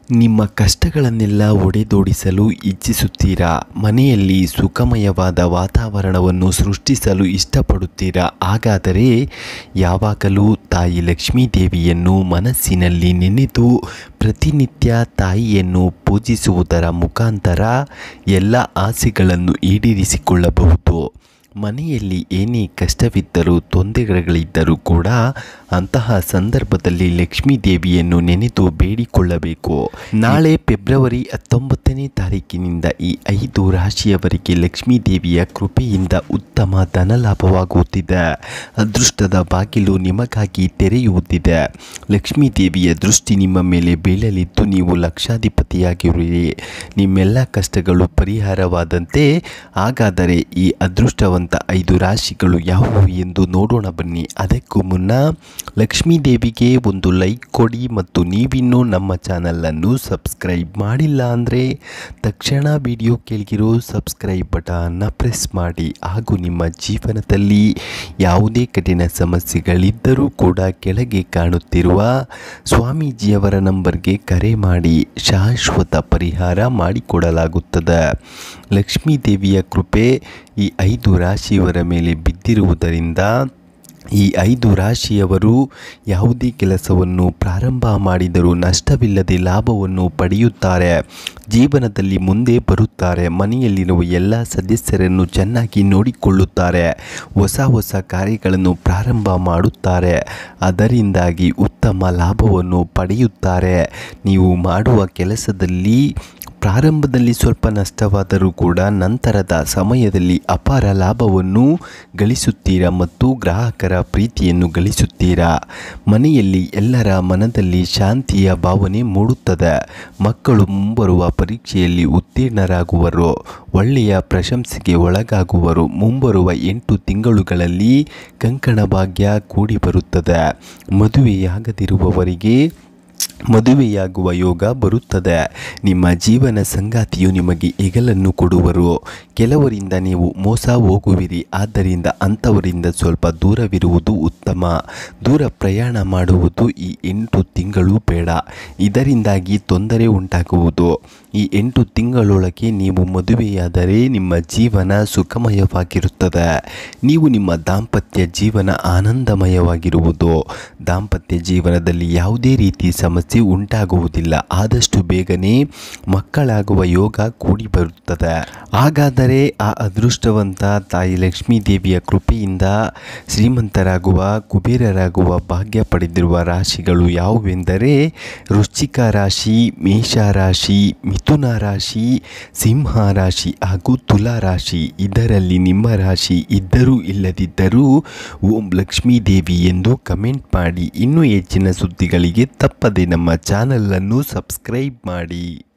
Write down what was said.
ನಿಮ್ಮ ಕಷ್ಟಗಳನ್ನೆಲ್ಲ ಒಡೆದೋಡಿಸಲು ಇಚ್ಛಿಸುತ್ತೀರಾ ಮನೆಯಲ್ಲಿ ಸುಖಮಯವಾದ ವಾತಾವರಣವನ್ನು ಸೃಷ್ಟಿಸಲು ಇಷ್ಟಪಡುತ್ತೀರಾ ಹಾಗಾದರೆ ಯಾವಾಗಲೂ ತಾಯಿ ಲಕ್ಷ್ಮೀ ದೇವಿಯನ್ನು ಮನಸ್ಸಿನಲ್ಲಿ ನೆನೆದು ಪ್ರತಿನಿತ್ಯ ತಾಯಿಯನ್ನು ಪೂಜಿಸುವುದರ ಮುಖಾಂತರ ಎಲ್ಲ ಆಸೆಗಳನ್ನು ಈಡೇರಿಸಿಕೊಳ್ಳಬಹುದು ಮನೆಯಲ್ಲಿ ಏನೇ ಕಷ್ಟವಿದ್ದರೂ ತೊಂದರೆಗಳಿದ್ದರೂ ಕೂಡ ಅಂತಹ ಸಂದರ್ಭದಲ್ಲಿ ಲಕ್ಷ್ಮೀ ದೇವಿಯನ್ನು ನೆನೆದು ಬೇಡಿಕೊಳ್ಳಬೇಕು ನಾಳೆ ಫೆಬ್ರವರಿ ಹತ್ತೊಂಬತ್ತನೇ ತಾರೀಕಿನಿಂದ ಈ ಐದು ರಾಶಿಯವರಿಗೆ ಲಕ್ಷ್ಮೀ ದೇವಿಯ ಕೃಪೆಯಿಂದ ಉತ್ತಮ ಧನಲಾಭವಾಗುತ್ತಿದೆ ಅದೃಷ್ಟದ ಬಾಗಿಲು ನಿಮಗಾಗಿ ತೆರೆಯುವುದಿದೆ ಲಕ್ಷ್ಮೀ ದೇವಿಯ ದೃಷ್ಟಿ ನಿಮ್ಮ ಮೇಲೆ ಬೀಳಲಿದ್ದು ನೀವು ಲಕ್ಷಾಧಿಪತಿಯಾಗಿರುವಿರಿ ನಿಮ್ಮೆಲ್ಲ ಕಷ್ಟಗಳು ಪರಿಹಾರವಾದಂತೆ ಹಾಗಾದರೆ ಈ ಅದೃಷ್ಟವಂತ ಐದು ರಾಶಿಗಳು ಯಾವುವು ಎಂದು ನೋಡೋಣ ಬನ್ನಿ ಅದಕ್ಕೂ ಮುನ್ನ ಲಕ್ಷ್ಮೀ ದೇವಿಗೆ ಒಂದು ಲೈಕ್ ಕೊಡಿ ಮತ್ತು ನೀವಿನ್ನೂ ನಮ್ಮ ಚಾನಲನ್ನು ಸಬ್ಸ್ಕ್ರೈಬ್ ಮಾಡಿಲ್ಲ ಅಂದರೆ ತಕ್ಷಣ ವಿಡಿಯೋ ಕೆಳಗಿರೋ ಸಬ್ಸ್ಕ್ರೈಬ್ ಬಟನ್ನ ಪ್ರೆಸ್ ಮಾಡಿ ಹಾಗೂ ನಿಮ್ಮ ಜೀವನದಲ್ಲಿ ಯಾವುದೇ ಕಠಿಣ ಸಮಸ್ಯೆಗಳಿದ್ದರೂ ಕೂಡ ಕೆಳಗೆ ಕಾಣುತ್ತಿರುವ ಸ್ವಾಮೀಜಿಯವರ ನಂಬರ್ಗೆ ಕರೆ ಮಾಡಿ ಶಾಶ್ವತ ಪರಿಹಾರ ಮಾಡಿಕೊಡಲಾಗುತ್ತದೆ ಲಕ್ಷ್ಮೀ ದೇವಿಯ ಕೃಪೆ ಈ ಐದು ರಾಶಿಯವರ ಮೇಲೆ ಬಿದ್ದಿರುವುದರಿಂದ ಈ ಐದು ರಾಶಿಯವರು ಯಾವುದೇ ಕೆಲಸವನ್ನು ಪ್ರಾರಂಭ ಮಾಡಿದರೂ ನಷ್ಟವಿಲ್ಲದೆ ಲಾಭವನ್ನು ಪಡೆಯುತ್ತಾರೆ ಜೀವನದಲ್ಲಿ ಮುಂದೆ ಬರುತ್ತಾರೆ ಮನೆಯಲ್ಲಿರುವ ಎಲ್ಲ ಸದಸ್ಯರನ್ನು ಚೆನ್ನಾಗಿ ನೋಡಿಕೊಳ್ಳುತ್ತಾರೆ ಹೊಸ ಹೊಸ ಕಾರ್ಯಗಳನ್ನು ಪ್ರಾರಂಭ ಮಾಡುತ್ತಾರೆ ಅದರಿಂದಾಗಿ ಉತ್ತಮ ಲಾಭವನ್ನು ಪಡೆಯುತ್ತಾರೆ ನೀವು ಮಾಡುವ ಕೆಲಸದಲ್ಲಿ ಪ್ರಾರಂಭದಲ್ಲಿ ಸ್ವಲ್ಪ ನಷ್ಟವಾದರೂ ಕೂಡ ನಂತರದ ಸಮಯದಲ್ಲಿ ಅಪಾರ ಲಾಭವನ್ನು ಗಳಿಸುತ್ತೀರಾ ಮತ್ತು ಗ್ರಾಹಕರ ಪ್ರೀತಿಯನ್ನು ಗಳಿಸುತ್ತೀರಾ ಮನೆಯಲ್ಲಿ ಎಲ್ಲರ ಮನದಲ್ಲಿ ಶಾಂತಿಯ ಭಾವನೆ ಮೂಡುತ್ತದೆ ಮಕ್ಕಳು ಮುಂಬರುವ ಪರೀಕ್ಷೆಯಲ್ಲಿ ಉತ್ತೀರ್ಣರಾಗುವರು ಒಳ್ಳೆಯ ಪ್ರಶಂಸೆಗೆ ಒಳಗಾಗುವರು ಮುಂಬರುವ ಎಂಟು ತಿಂಗಳುಗಳಲ್ಲಿ ಕಂಕಣ ಭಾಗ್ಯ ಕೂಡಿ ಬರುತ್ತದೆ ಮದುವೆಯಾಗದಿರುವವರಿಗೆ ಮದುವೆಯಾಗುವ ಯೋಗ ಬರುತ್ತದೆ ನಿಮ್ಮ ಜೀವನ ಸಂಗಾತಿಯು ನಿಮಗೆ ಹೆಗಲನ್ನು ಕೊಡುವರು ಕೆಲವರಿಂದ ನೀವು ಮೋಸ ಹೋಗುವಿರಿ ಆದ್ದರಿಂದ ಅಂಥವರಿಂದ ಸ್ವಲ್ಪ ದೂರವಿರುವುದು ಉತ್ತಮ ದೂರ ಪ್ರಯಾಣ ಮಾಡುವುದು ಈ ಎಂಟು ತಿಂಗಳು ಬೇಡ ಇದರಿಂದಾಗಿ ತೊಂದರೆ ಉಂಟಾಗುವುದು ಈ ಎಂಟು ತಿಂಗಳೊಳಗೆ ನೀವು ಮದುವೆಯಾದರೆ ನಿಮ್ಮ ಜೀವನ ಸುಖಮಯವಾಗಿರುತ್ತದೆ ನೀವು ನಿಮ್ಮ ದಾಂಪತ್ಯ ಜೀವನ ಆನಂದಮಯವಾಗಿರುವುದು ದಾಂಪತ್ಯ ಜೀವನದಲ್ಲಿ ಯಾವುದೇ ರೀತಿ ಸಮಸ್ಯೆ ಉಂಟಾಗುವುದಿಲ್ಲ ಆದಷ್ಟು ಬೇಗನೆ ಮಕ್ಕಳಾಗುವ ಯೋಗ ಕೂಡಿ ಬರುತ್ತದೆ ಹಾಗಾದರೆ ಆ ಅದೃಷ್ಟವಂತ ತಾಯಿ ಲಕ್ಷ್ಮೀ ದೇವಿಯ ಕೃಪೆಯಿಂದ ಶ್ರೀಮಂತರಾಗುವ ಕುಬೇರರಾಗುವ ಭಾಗ್ಯ ಪಡೆದಿರುವ ರಾಶಿಗಳು ಯಾವುವೆಂದರೆ ವೃಶ್ಚಿಕ ರಾಶಿ ಮೇಷ ರಾಶಿ ಮಿಥುನ ರಾಶಿ ಸಿಂಹ ರಾಶಿ ಹಾಗೂ ತುಲಾ ರಾಶಿ ಇದರಲ್ಲಿ ನಿಮ್ಮ ರಾಶಿ ಇದ್ದರೂ ಇಲ್ಲದಿದ್ದರೂ ಓಂ ಲಕ್ಷ್ಮೀ ದೇವಿ ಎಂದು ಕಮೆಂಟ್ ಮಾಡಿ ಇನ್ನೂ ಹೆಚ್ಚಿನ ಸುದ್ದಿಗಳಿಗೆ ತಪ್ಪದೆ ನಮ್ಮ ಚಾನಲನ್ನು ಸಬ್ಸ್ಕ್ರೈಬ್ ಮಾಡಿ